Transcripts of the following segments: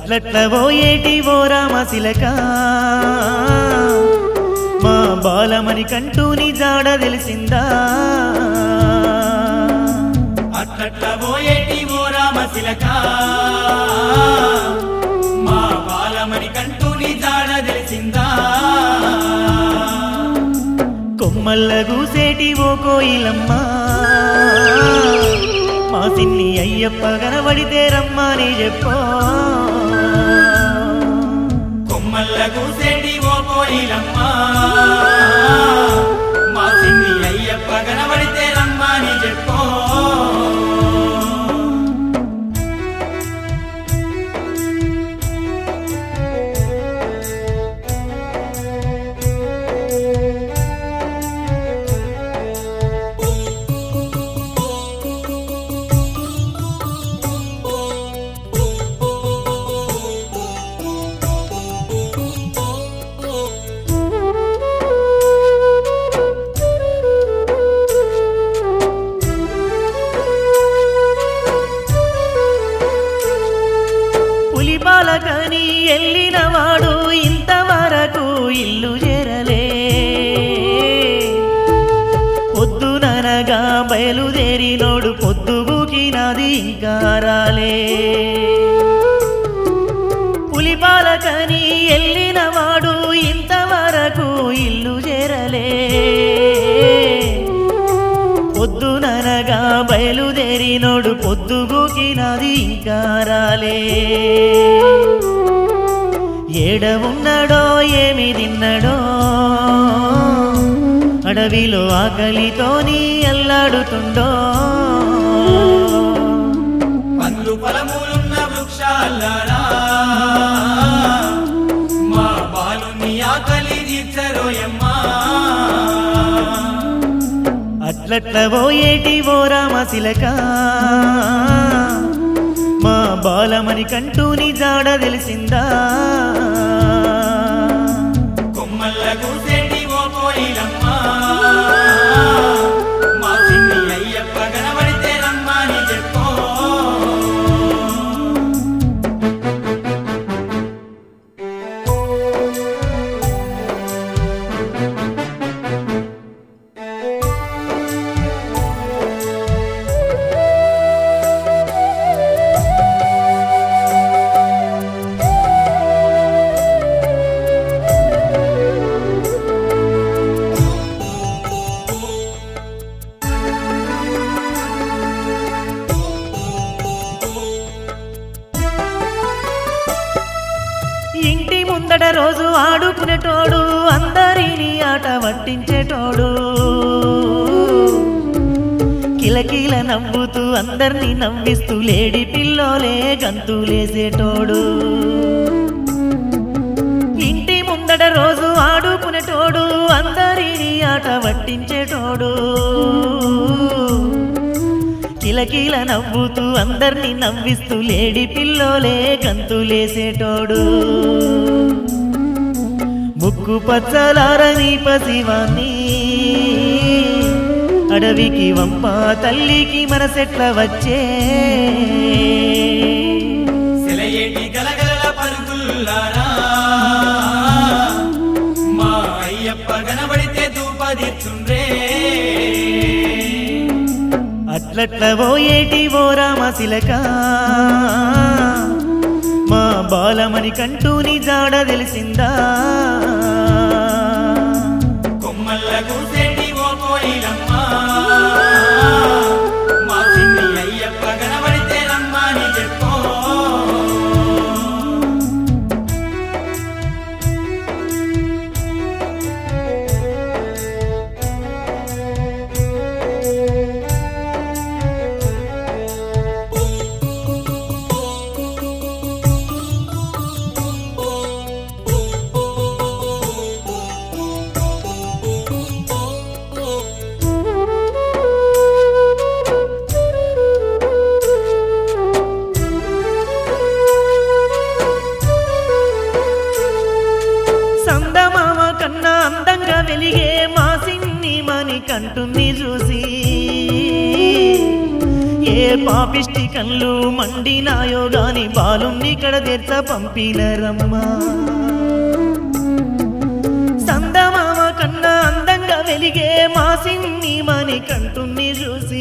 అట్లట్ల పోయేటి ఓ రామశిలక మా బాలమని కంటూని జాడ తెలిసిందా అట్లట్ల పోయేటి ఓ రామశిలక మా బాలమని కంటూని జాడ తెలిసిందా కొమ్మల్ల గూసేటి ఓ కోయిలమ్మ మా సిన్ని అయ్యప్ప కనబడితే రమ్మని చెప్పో కొమ్మల్ల కూసేటి ఓ కోయిలమ్మ మా సిన్ని అయ్యప్ప కనబడితే రమ్మని చెప్పో పులిపాలకని ఎల్లిన వాడు ఇంతవరకు ఇల్లు చేరలే పొద్దుననగా బయలుదేరినోడు పొద్దుగుకినది ఇంకా రాలే పులిపాలకని ఎల్లిన వాడు ఇంతవరకు ఇల్లు చేరలే పొద్దుననగా బయలుదేరినోడు పొద్దుగుకినది ఇంకా రాలే ఏడ ఉన్నాడో ఏమి తిన్నాడో అడవిలో ఆకలితోని అల్లాడుతుండో పండ్లు ఫలములున్న వృక్షాలారా మా బాలుని ఆకలి తీర్చరోయమ్మా అట్లట్ల పోయేటి ఓ రామశిలక మా బాలమని కంటూని జాడ తెలిసిందా కొమ్మల్ల కూసేటి ఓ కోయిలమ్మా మా సిన్ని అయ్యప్ప కనబడితే రమ్మని చెప్పో ఇంటి ముందట రోజు ఆడుకునేటోడు అందరినీ ఆట పట్టించేటోడు కిలకిల నవ్వుతూ అందరినీ నవ్విస్తూ లేడి పిల్లోలే గంతులేసేటోడు ఇంటి ముందట రోజు ఆడుకునేటోడు అందరినీ ఆట పట్టించేటోడు కిలకిల నవ్వుతూ అందరినీ నవ్విస్తూ లేడి పిల్లోలే గంతులేసేటోడు ముక్కు పచ్చలారని పసివాన్ని అడవికి వంప తల్లికి మనసెట్ల వచ్చే సెలయేటి గలగలల పరుగుల్లారా మా అయ్యప్ప కనబడితే దూపదిచ్చుండ్రే అట్లట్ల పోయేటి ఓ రామశిలక మా బాలమని కంటూని జాడ తెలిసిందా కొమ్మల్ల కూసేటి ఓ కోయిలమ్మా మా సిన్ని అయ్యప్ప కనబడితే రమ్మని చెప్పో సందమామ కన్నా అందంగా వెలిగే మా సిన్ని మని కంటుని చూసి ఏ పాపిష్టి కళ్ళు మండినాయో గాని బాలుణ్ణి కడ తెర్చ పంపినరమ్మా సందమామ కన్నా అందంగా వెలిగే మా సిన్ని మని కంటుని చూసి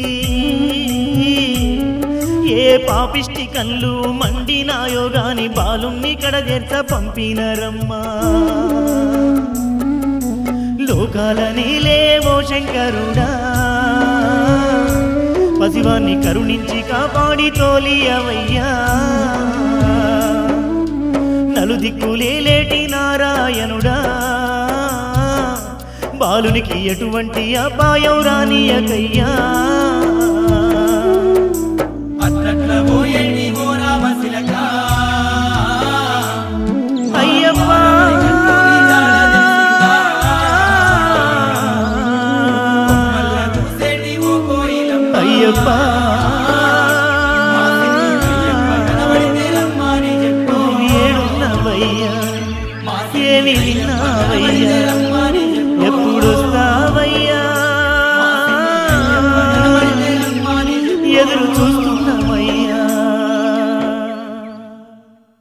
ఏ పాపిష్టి కళ్ళు మండినాయో గాని బాలుణ్ణి కడ తెర్చ పంపినరమ్మా లోకాల నీలేవో శంకరుడా పసివాన్ని కరుణించి కాపాడి తోలియవయ్యా నలుదిక్కులేలేటి నారాయణుడా బాలునికి ఎటువంటి అపాయం రానియకయ్యా